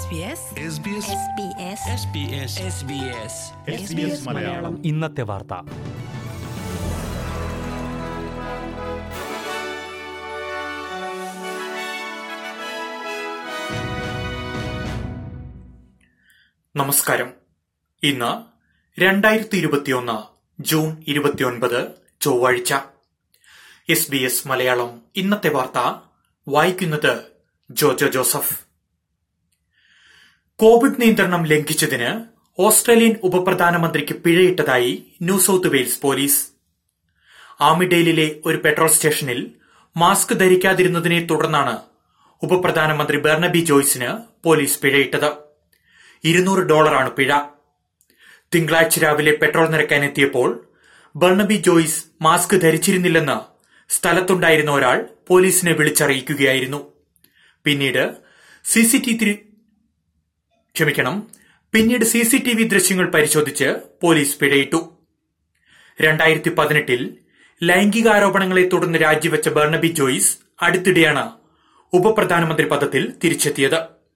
SBS Malayalam ഇന്നത്തെ വാർത്ത നമസ്കാരം ഇന്ന് രണ്ടായിരത്തി ഇരുപത്തിയൊന്ന് ജൂൺ ഇരുപത്തിയൊൻപത് ചൊവ്വാഴ്ച എസ് ബി എസ് മലയാളം ഇന്നത്തെ വാർത്ത വായിക്കുന്നത് ജോജോ ജോസഫ് കോവിഡ് നിയന്ത്രണം ലംഘിച്ചതിന് ഓസ്ട്രേലിയൻ ഉപപ്രധാനമന്ത്രിക്ക് പിഴയിട്ടതായി ന്യൂ സൌത്ത് വെയിൽസ് പോലീസ് ആമിഡെയിലിലെ ഒരു പെട്രോൾ സ്റ്റേഷനിൽ മാസ്ക് ധരിക്കാതിരുന്നതിനെ തുടർന്നാണ് ഉപപ്രധാനമന്ത്രി ബെർണബി ജോയ്സിന് പോലീസ് പിഴയിട്ടത് ഇരുന്നൂറ് ഡോളറാണ് പിഴ തിങ്കളാഴ്ച രാവിലെ പെട്രോൾ നിറയ്ക്കാനെത്തിയപ്പോൾ ബർണബി ജോയ്സ് മാസ്ക് ധരിച്ചിരുന്നില്ലെന്ന് സ്ഥലത്തുണ്ടായിരുന്ന ഒരാൾ പോലീസിനെ വിളിച്ചറിയിക്കുകയായിരുന്നു പിന്നീട് സിസിടിവി ക്ഷമിക്കണം പിന്നീട് സിസിടിവി ദൃശ്യങ്ങൾ പരിശോധിച്ച് പോലീസ് പിഴയിട്ടു രണ്ടായിരത്തി പതിനെട്ടിൽ ലൈംഗികാരോപണങ്ങളെ തുടർന്ന് രാജിവെച്ച ബർണബി ജോയ്സ് അടുത്തിടെയാണ് ഉപപ്രധാനമന്ത്രി പദത്തിൽ തിരിച്ചെത്തിയത്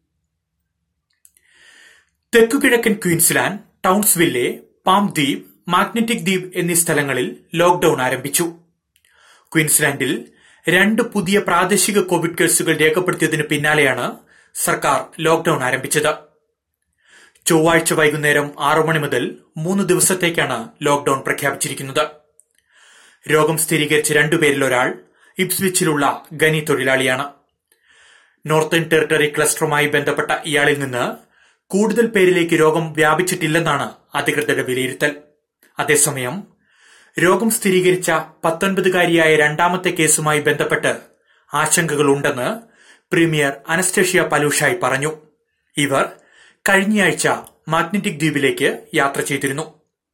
തെക്കുകിഴക്കൻ ക്വീൻസ്ലാൻഡ് ടൌൺസ്വില്ലെ പാം ദ്വീപ് മാഗ്നറ്റിക് ദ്വീപ് എന്നീ സ്ഥലങ്ങളിൽ ലോക്ഡൌൺ ആരംഭിച്ചു ക്വീൻസ്ലാൻഡിൽ രണ്ട് പുതിയ പ്രാദേശിക കോവിഡ് കേസുകൾ രേഖപ്പെടുത്തിയതിന് പിന്നാലെയാണ് സർക്കാർ ലോക്ഡൌൺ ആരംഭിച്ചത് ചൊവ്വാഴ്ച വൈകുന്നേരം ആറു മണി മുതൽ മൂന്ന് ദിവസത്തേക്കാണ് ലോക്ഡൌൺ പ്രഖ്യാപിച്ചിരിക്കുന്നത് രോഗം സ്ഥിരീകരിച്ച രണ്ടുപേരിൽ ഒരാൾ ഇപ്സ്വിച്ചിലുള്ള ഖനി തൊഴിലാളിയാണ് നോർത്തേൺ ടെറിട്ടറി ക്ലസ്റ്ററുമായി ബന്ധപ്പെട്ട ഇയാളിൽ നിന്ന് കൂടുതൽ പേരിലേക്ക് രോഗം വ്യാപിച്ചിട്ടില്ലെന്നാണ് അധികൃതരുടെ വിലയിരുത്തൽ അതേസമയം രോഗം സ്ഥിരീകരിച്ച പത്തൊൻപതുകാരിയായ രണ്ടാമത്തെ കേസുമായി ബന്ധപ്പെട്ട് ആശങ്കകളുണ്ടെന്ന് പ്രീമിയർ അനസ്റ്റേഷ്യ പലൂഷായി പറഞ്ഞു ഇവർ കഴിഞ്ഞയാഴ്ച മാഗ്നറ്റിക് ദ്വീപിലേക്ക് യാത്ര ചെയ്തിരുന്നു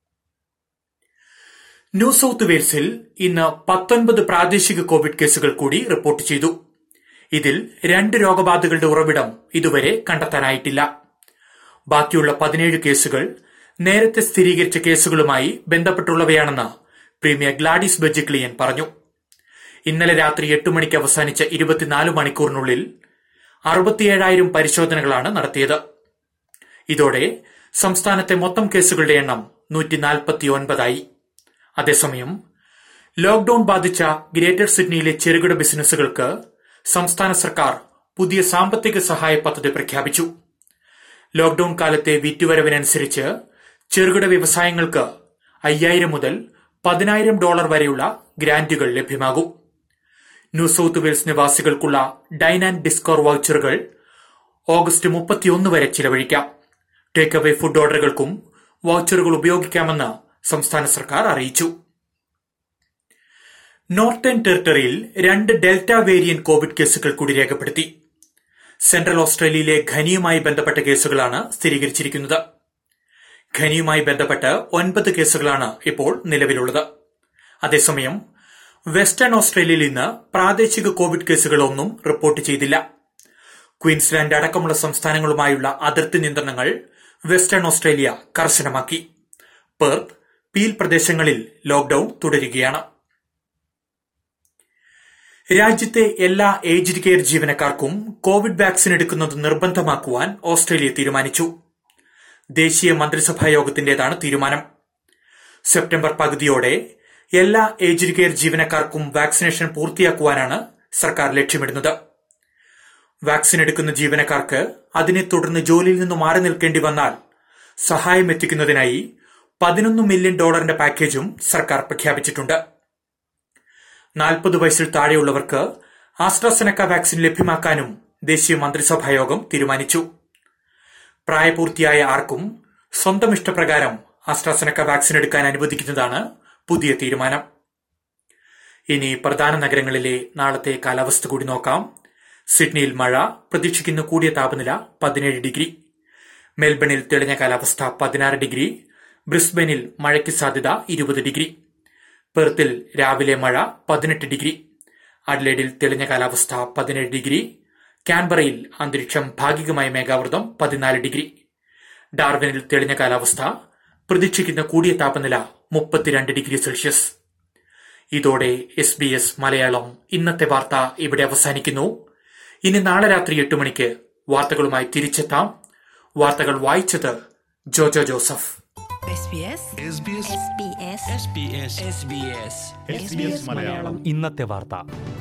ന്യൂ സൌത്ത് വെയിൽസിൽ ഇന്ന് പത്തൊൻപത് പ്രാദേശിക കോവിഡ് കേസുകൾ കൂടി റിപ്പോർട്ട് ചെയ്തു ഇതിൽ രണ്ട് രോഗബാധകളുടെ ഉറവിടം ഇതുവരെ കണ്ടെത്താനായിട്ടില്ല ബാക്കിയുള്ള പതിനേഴ് കേസുകൾ നേരത്തെ സ്ഥിരീകരിച്ച കേസുകളുമായി ബന്ധപ്പെട്ടുള്ളവയാണെന്ന് പ്രീമിയർ ഗ്ലാഡിസ് ബെജിക്ലിയൻ പറഞ്ഞു ഇന്നലെ രാത്രി എട്ട് മണിക്ക് അവസാനിച്ച ഇരുപത്തിനാല് മണിക്കൂറിനുള്ളിൽ അറുപത്തിയേഴായിരം പരിശോധനകളാണ് നടത്തിയത് ഇതോടെ സംസ്ഥാനത്തെ മൊത്തം കേസുകളുടെ എണ്ണം നൂറ്റി നാൽപ്പത്തിയൊൻപതായി അതേസമയം ലോക്ഡൌൺ ബാധിച്ച ഗ്രേറ്റർ സിഡ്നിയിലെ ചെറുകിട ബിസിനസ്സുകൾക്ക് സംസ്ഥാന സർക്കാർ പുതിയ സാമ്പത്തിക സഹായ പദ്ധതി പ്രഖ്യാപിച്ചു ലോക്ഡൌൺ കാലത്തെ വിറ്റുവരവിനനുസരിച്ച് ചെറുകിട വ്യവസായങ്ങൾക്ക് അയ്യായിരം മുതൽ പതിനായിരം ഡോളർ വരെയുള്ള ഗ്രാന്റുകൾ ലഭ്യമാകും ന്യൂ സൌത്ത് വെയിൽസ് നിവാസികൾക്കുള്ള ഡൈൻ ആൻഡ് ഡിസ്കോർ വൗച്ചറുകൾ ഓഗസ്റ്റ് മുപ്പത്തിയൊന്ന് വരെ ചിലവഴിക്കാം ടേക്ക് അവേ ഫുഡ് ഓർഡറുകൾക്കും വൗച്ചറുകൾ ഉപയോഗിക്കാമെന്ന് സംസ്ഥാന സർക്കാർ അറിയിച്ചു നോർത്തേൺ ടെറിട്ടറിയിൽ രണ്ട് ഡെൽറ്റ വേരിയന്റ് കോവിഡ് കേസുകൾ കൂടി രേഖപ്പെടുത്തി സെൻട്രൽ ഓസ്ട്രേലിയയിലെ ഖനിയുമായി ബന്ധപ്പെട്ട കേസുകളാണ് സ്ഥിരീകരിച്ചിരിക്കുന്നത് ഖനിയുമായി ബന്ധപ്പെട്ട് ഒൻപത് കേസുകളാണ് ഇപ്പോൾ നിലവിലുള്ളത് അതേസമയം വെസ്റ്റേൺ ഓസ്ട്രേലിയയിൽ ഇന്ന് പ്രാദേശിക കോവിഡ് കേസുകളൊന്നും റിപ്പോർട്ട് ചെയ്തില്ല ക്വീൻസ്ലാൻഡ് അടക്കമുള്ള സംസ്ഥാനങ്ങളുമായുള്ള അതിർത്തി നിയന്ത്രണങ്ങൾ വെസ്റ്റേൺ ഓസ്ട്രേലിയ കർശനമാക്കി പെർത്ത് പീൽ പ്രദേശങ്ങളിൽ ലോക്ഡൌൺ തുടരുകയാണ് രാജ്യത്തെ എല്ലാ ഏജ്ഡ് കെയർ ജീവനക്കാർക്കും കോവിഡ് വാക്സിൻ എടുക്കുന്നത് നിർബന്ധമാക്കുവാൻ ഓസ്ട്രേലിയ തീരുമാനിച്ചു ദേശീയ മന്ത്രിസഭാ യോഗത്തിന്റേതാണ് തീരുമാനം സെപ്റ്റംബർ പകുതിയോടെ എല്ലാ ഏജ്ഡ് കെയർ ജീവനക്കാർക്കും വാക്സിനേഷൻ പൂർത്തിയാക്കുവാനാണ് സർക്കാർ ലക്ഷ്യമിടുന്നത് വാക്സിൻ എടുക്കുന്ന ജീവനക്കാർക്ക് അതിനെ തുടർന്ന് ജോലിയിൽ നിന്ന് മാറി നിൽക്കേണ്ടി വന്നാൽ സഹായം എത്തിക്കുന്നതിനായി പതിനൊന്ന് മില്യൺ ഡോളറിന്റെ പാക്കേജും സർക്കാർ പ്രഖ്യാപിച്ചിട്ടുണ്ട് നാൽപ്പത് വയസ്സിൽ താഴെയുള്ളവർക്ക് ആസ്ട്രസെനക്ക വാക്സിൻ ലഭ്യമാക്കാനും ദേശീയ മന്ത്രിസഭായോഗം തീരുമാനിച്ചു പ്രായപൂർത്തിയായ ആർക്കും സ്വന്തം ഇഷ്ടപ്രകാരം ആസ്ട്രസെനക്ക വാക്സിൻ എടുക്കാൻ അനുവദിക്കുന്നതാണ് പുതിയ തീരുമാനം ഇനി പ്രധാന നഗരങ്ങളിലെ നാളത്തെ കാലാവസ്ഥ കൂടി നോക്കാം സിഡ്നിയിൽ മഴ പ്രതീക്ഷിക്കുന്ന കൂടിയ താപനില പതിനേഴ് ഡിഗ്രി മെൽബണിൽ തെളിഞ്ഞ കാലാവസ്ഥ പതിനാറ് ഡിഗ്രി ബ്രിസ്ബനിൽ മഴയ്ക്ക് സാധ്യത ഇരുപത് ഡിഗ്രി പെർത്തിൽ രാവിലെ മഴ പതിനെട്ട് ഡിഗ്രി അഡ്ലേഡിൽ തെളിഞ്ഞ കാലാവസ്ഥ പതിനേഴ് ഡിഗ്രി കാൻബറയിൽ അന്തരീക്ഷം ഭാഗികമായ മേഘാവൃതം പതിനാല് ഡിഗ്രി ഡാർവിനിൽ തെളിഞ്ഞ കാലാവസ്ഥ പ്രതീക്ഷിക്കുന്ന കൂടിയ താപനില മുപ്പത്തിരണ്ട് ഡിഗ്രി സെൽഷ്യസ് ഇതോടെ എസ് ബി എസ് മലയാളം ഇന്നത്തെ വാർത്ത ഇവിടെ അവസാനിക്കുന്നു ഇനി നാളെ രാത്രി എട്ട് മണിക്ക് വാർത്തകളുമായി തിരിച്ചെത്താം വാർത്തകൾ വായിച്ചത് Jojo Joseph SBS SBS SBS SBS SBS Malayalam ഇന്നത്തെ വാർത്ത